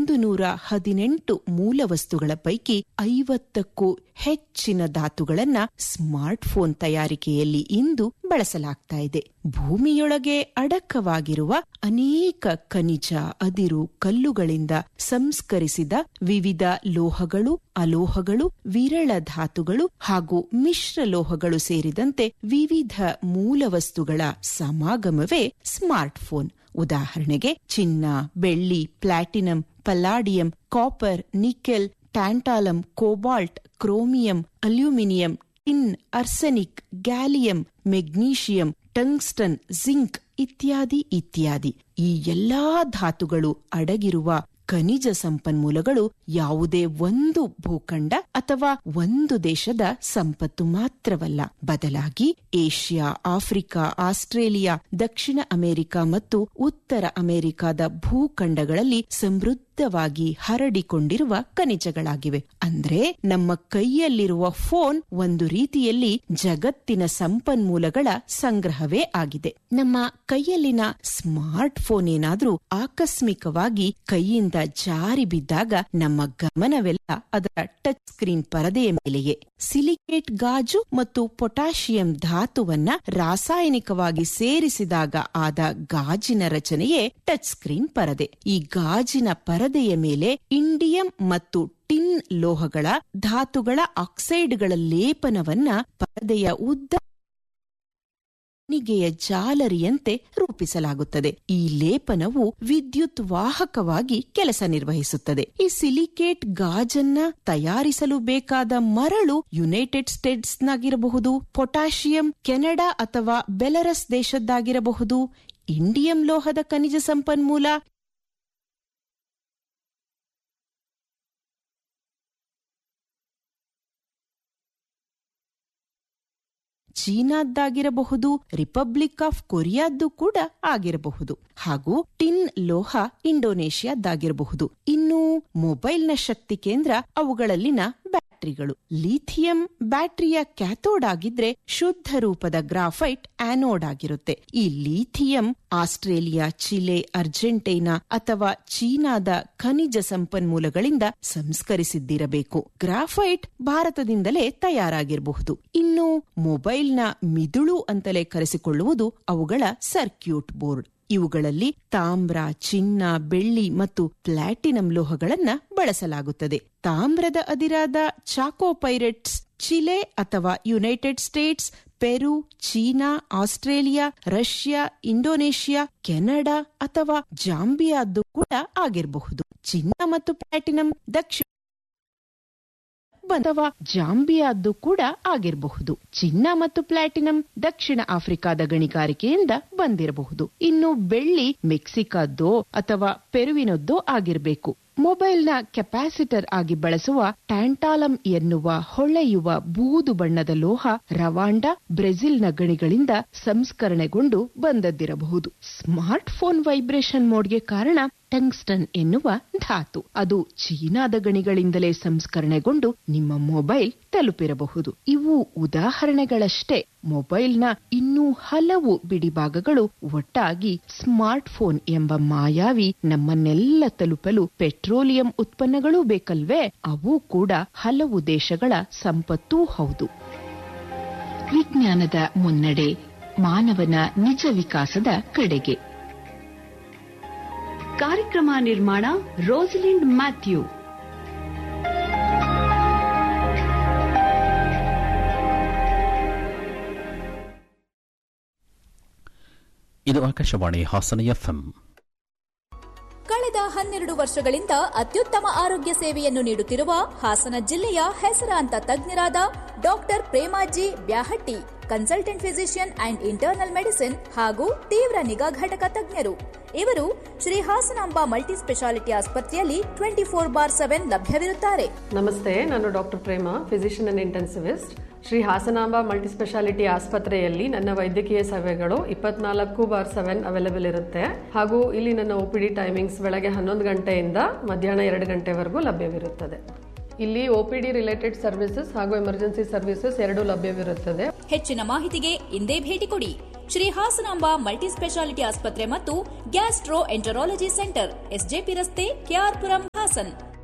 ಒಂದು ನೂರ ಹದಿನೆಂಟು ಮೂಲವಸ್ತುಗಳ ಪೈಕಿ ಐವತ್ತಕ್ಕೂ ಹೆಚ್ಚಿನ ಧಾತುಗಳನ್ನ ಸ್ಮಾರ್ಟ್ಫೋನ್ ತಯಾರಿಕೆಯಲ್ಲಿ ಇಂದು ಬಳಸಲಾಗ್ತಾ ಇದೆ ಭೂಮಿಯೊಳಗೆ ಅಡಕವಾಗಿರುವ ಅನೇಕ ಖನಿಜ ಅದಿರು ಕಲ್ಲುಗಳಿಂದ ಸಂಸ್ಕರಿಸಿದ ವಿವಿಧ ಲೋಹಗಳು ಅಲೋಹಗಳು ವಿರಳ ಧಾತುಗಳು ಹಾಗೂ ಮಿಶ್ರ ಲೋಹಗಳು ಸೇರಿದಂತೆ ವಿವಿಧ ಮೂಲವಸ್ತುಗಳ ಸಮಾಗಮವೇ ಸ್ಮಾರ್ಟ್ಫೋನ್ ಉದಾಹರಣೆಗೆ ಚಿನ್ನ ಬೆಳ್ಳಿ platinum palladium copper nickel tantalum cobalt chromium aluminium tin arsenic gallium magnesium tungsten zinc ಇತ್ಯಾದಿ ಇತ್ಯಾದಿ ಈ ಎಲ್ಲಾ ಧಾತುಗಳು ಅಡಗಿರುವ ಖನಿಜ ಸಂಪನ್ಮೂಲಗಳು ಯಾವುದೇ ಒಂದು ಭೂಖಂಡ ಅಥವಾ ಒಂದು ದೇಶದ ಸಂಪತ್ತು ಮಾತ್ರವಲ್ಲ ಬದಲಾಗಿ ಏಷ್ಯಾ ಆಫ್ರಿಕಾ ಆಸ್ಟ್ರೇಲಿಯಾ ದಕ್ಷಿಣ ಅಮೆರಿಕ ಮತ್ತು ಉತ್ತರ ಅಮೆರಿಕದ ಭೂಖಂಡಗಳಲ್ಲಿ ಸಮೃದ್ಧವಾಗಿ ಹರಡಿಕೊಂಡಿರುವ ಖನಿಜಗಳಾಗಿವೆ ಅಂದ್ರೆ ನಮ್ಮ ಕೈಯಲ್ಲಿರುವ ಫೋನ್ ಒಂದು ರೀತಿಯಲ್ಲಿ ಜಗತ್ತಿನ ಸಂಪನ್ಮೂಲಗಳ ಸಂಗ್ರಹವೇ ಆಗಿದೆ ನಮ್ಮ ಕೈಯಲ್ಲಿನ ಸ್ಮಾರ್ಟ್ ಫೋನ್ ಏನಾದ್ರೂ ಆಕಸ್ಮಿಕವಾಗಿ ಕೈಯಿಂದ ಜಾರಿ ಬಿದ್ದಾಗ ನಮ್ಮ ಗಮನವೆಲ್ಲ ಅದರ ಟಚ್ ಸ್ಕ್ರೀನ್ ಪರದೆಯ ಮೇಲೆಯೇ ಸಿಲಿಕೇಟ್ ಗಾಜು ಮತ್ತು ಪೊಟ್ಯಾಷಿಯಂ ಧಾತುವನ್ನ ರಾಸಾಯನಿಕವಾಗಿ ಸೇರಿಸಿದಾಗ ಆದ ಗಾಜಿನ ರಚನೆಯೇ ಟಚ್ ಸ್ಕ್ರೀನ್ ಪರದೆ ಈ ಗಾಜಿನ ಪರದೆಯ ಮೇಲೆ ಇಂಡಿಯಂ ಮತ್ತು ಟಿನ್ ಲೋಹಗಳ ಧಾತುಗಳ ಆಕ್ಸೈಡ್ಗಳ ಲೇಪನವನ್ನ ಪರದೆಯ ಉದ್ದ ನಿಗೆಯ ಜಾಲರಿಯಂತೆ ರೂಪಿಸಲಾಗುತ್ತದೆ ಈ ಲೇಪನವು ವಿದ್ಯುತ್ ವಾಹಕವಾಗಿ ಕೆಲಸ ನಿರ್ವಹಿಸುತ್ತದೆ ಈ ಸಿಲಿಕೇಟ್ ಗಾಜನ್ನ ತಯಾರಿಸಲು ಬೇಕಾದ ಮರಳು ಯುನೈಟೆಡ್ ಸ್ಟೇಟ್ಸ್ನಾಗಿರಬಹುದು ಪೊಟ್ಯಾಷಿಯಂ ಕೆನಡಾ ಅಥವಾ ಬೆಲರಸ್ ದೇಶದ್ದಾಗಿರಬಹುದು ಇಂಡಿಯಂ ಲೋಹದ ಖನಿಜ ಸಂಪನ್ಮೂಲ ಚೀನಾದ್ದಾಗಿರಬಹುದು ರಿಪಬ್ಲಿಕ್ ಆಫ್ ಕೊರಿಯಾದ್ದು ಕೂಡ ಆಗಿರಬಹುದು ಹಾಗೂ ಟಿನ್ ಲೋಹ ಇಂಡೋನೇಷ್ಯಾದ್ದಾಗಿರಬಹುದು ಇನ್ನು ಮೊಬೈಲ್ನ ಶಕ್ತಿ ಕೇಂದ್ರ ಅವುಗಳಲ್ಲಿನ ಬ್ಯಾಟರಿಗಳು ಲಿಥಿಯಂ ಬ್ಯಾಟರಿಯ ಕ್ಯಾಥೋಡ್ ಆಗಿದ್ರೆ ಶುದ್ಧ ರೂಪದ ಗ್ರಾಫೈಟ್ ಆನೋಡ್ ಆಗಿರುತ್ತೆ ಈ ಲಿಥಿಯಂ ಆಸ್ಟ್ರೇಲಿಯಾ ಚಿಲೆ ಅರ್ಜೆಂಟೈನಾ ಅಥವಾ ಚೀನಾದ ಖನಿಜ ಸಂಪನ್ಮೂಲಗಳಿಂದ ಸಂಸ್ಕರಿಸಿದ್ದಿರಬೇಕು ಗ್ರಾಫೈಟ್ ಭಾರತದಿಂದಲೇ ತಯಾರಾಗಿರಬಹುದು ಇನ್ನು ಮೊಬೈಲ್ನ ಮಿದುಳು ಅಂತಲೇ ಕರೆಸಿಕೊಳ್ಳುವುದು ಅವುಗಳ ಸರ್ಕ್ಯೂಟ್ ಬೋರ್ಡ್ ಇವುಗಳಲ್ಲಿ ತಾಮ್ರ ಚಿನ್ನ ಬೆಳ್ಳಿ ಮತ್ತು ಪ್ಲಾಟಿನಂ ಲೋಹಗಳನ್ನ ಬಳಸಲಾಗುತ್ತದೆ ತಾಮ್ರದ ಅದಿರಾದ ಚಾಕೋ ಪೈರೆಟ್ಸ್ ಚಿಲೆ ಅಥವಾ United States Peru China Australia Russia Indonesia Canada ಅಥವಾ ಜಾಂಬಿಯಾದ್ದು ಕೂಡ ಆಗಿರಬಹುದು ಚಿನ್ನ ಮತ್ತು ಪ್ಲಾಟಿನಂ ದಕ್ಷಿಣ ಅಥವಾ ಜಾಂಬಿಯಾದ್ದು ಕೂಡ ಆಗಿರಬಹುದು ಚಿನ್ನ ಮತ್ತು ಪ್ಲಾಟಿನಂ ದಕ್ಷಿಣ ಆಫ್ರಿಕಾದ ಗಣಿಗಾರಿಕೆಯಿಂದ ಬಂದಿರಬಹುದು ಇನ್ನು ಬೆಳ್ಳಿ ಮೆಕ್ಸಿಕಾದ್ದೋ ಅಥವಾ ಪೆರುವಿನದ್ದೋ ಆಗಿರಬೇಕು ಮೊಬೈಲ್ನ ಕೆಪಾಸಿಟರ್ ಆಗಿ ಬಳಸುವ ಟ್ಯಾಂಟಾಲಂ ಎನ್ನುವ ಹೊಳೆಯುವ ಬೂದು ಬಣ್ಣದ ಲೋಹ ರವಾಂಡ ಬ್ರೆಜಿಲ್ನ ಗಣಿಗಳಿಂದ ಸಂಸ್ಕರಣೆಗೊಂಡು ಬಂದದ್ದಿರಬಹುದು ಸ್ಮಾರ್ಟ್ ಫೋನ್ ವೈಬ್ರೇಷನ್ ಮೋಡ್ಗೆ ಕಾರಣ ಟಂಗ್ಸ್ಟನ್ ಎನ್ನುವ ಧಾತು ಅದು ಚೀನಾದ ಗಣಿಗಳಿಂದಲೇ ಸಂಸ್ಕರಣೆಗೊಂಡು ನಿಮ್ಮ ಮೊಬೈಲ್ ತಲುಪಿರಬಹುದು ಇವು ಉದಾಹರಣೆಗಳಷ್ಟೇ ಮೊಬೈಲ್ನ ಇನ್ನೂ ಹಲವು ಬಿಡಿಭಾಗಗಳು ಒಟ್ಟಾಗಿ ಸ್ಮಾರ್ಟ್ ಫೋನ್ ಎಂಬ ಮಾಯಾವಿ ನಮ್ಮನ್ನೆಲ್ಲ ತಲುಪಲು ಪೆಟ್ರೋಲಿಯಂ ಉತ್ಪನ್ನಗಳೂ ಬೇಕಲ್ವೇ ಅವು ಕೂಡ ಹಲವು ದೇಶಗಳ ಸಂಪತ್ತೂ ಹೌದು ವಿಜ್ಞಾನದ ಮುನ್ನಡೆ ಮಾನವನ ನಿಜ ವಿಕಾಸದ ಕಡೆಗೆ ಕಾರ್ಯಕ್ರಮ ನಿರ್ಮಾಣ ರೋಸಲಿಂಡ್ ಮ್ಯಾಥ್ಯೂ ಇದು ಆಕಾಶವಾಣಿ ಹಾಸನ ಎಫ್ಎಂ ಕಳೆದ ಹನ್ನೆರಡು ವರ್ಷಗಳಿಂದ ಅತ್ಯುತ್ತಮ ಆರೋಗ್ಯ ಸೇವೆಯನ್ನು ನೀಡುತ್ತಿರುವ ಹಾಸನ ಜಿಲ್ಲೆಯ ಹೆಸರಾಂತ ತಜ್ಞರಾದ doctor Premaji Byahatti consultant physician and internal medicine ಹಾಗೂ ತೀವ್ರ ನಿಗಾ ಘಟಕ ತಜ್ಞರು ಇವರು ಶ್ರೀ ಹಾಸನಾಂಬ ಮಲ್ಟಿ ಸ್ಪೆಷಾಲಿಟಿ ಆಸ್ಪತ್ರೆಯಲ್ಲಿ ಟ್ವೆಂಟಿ ಫೋರ್ ಬಾರ್ ಸೆವೆನ್ ಲಭ್ಯವಿರುತ್ತಾರೆ ನಮಸ್ತೆ ನಾನು doctor Prema physician and intensivist Shri Hasanamba multispeciality ಆಸ್ಪತ್ರೆಯಲ್ಲಿ ನನ್ನ ವೈದ್ಯಕೀಯ ಸೇವೆಗಳು ಇಪ್ಪತ್ನಾಲ್ಕು ಬಾರ್ ಸೆವೆನ್ ಅವೈಲೇಬಲ್ ಇರುತ್ತೆ ಹಾಗೂ ಇಲ್ಲಿ ನನ್ನ ಒ ಪಿ ಡಿ ಟೈಮಿಂಗ್ಸ್ ಬೆಳಗ್ಗೆ ಹನ್ನೊಂದು ಗಂಟೆಯಿಂದ ಮಧ್ಯಾಹ್ನ ಎರಡು ಗಂಟೆವರೆಗೂ ಲಭ್ಯವಿರುತ್ತದೆ ಇಲ್ಲಿ O P D related services ಹಾಗೂ ಎಮರ್ಜೆನ್ಸಿ ಸರ್ವಿಸಸ್ ಎರಡೂ ಲಭ್ಯವಿರುತ್ತದೆ ಹೆಚ್ಚಿನ ಮಾಹಿತಿಗೆ ಇಂದೇ ಭೇಟಿ ಕೊಡಿ ಶ್ರೀ ಹಾಸನಾಂಬ ಮಲ್ಟಿ ಸ್ಪೆಷಾಲಿಟಿ ಆಸ್ಪತ್ರೆ ಮತ್ತು ಗ್ಯಾಸ್ಟ್ರೋ ಎಂಟರಾಲಜಿ ಸೆಂಟರ್ ಎಸ್ಜೆಪಿ ರಸ್ತೆ ಕೆಆರ್ಪುರಂ ಹಾಸನ್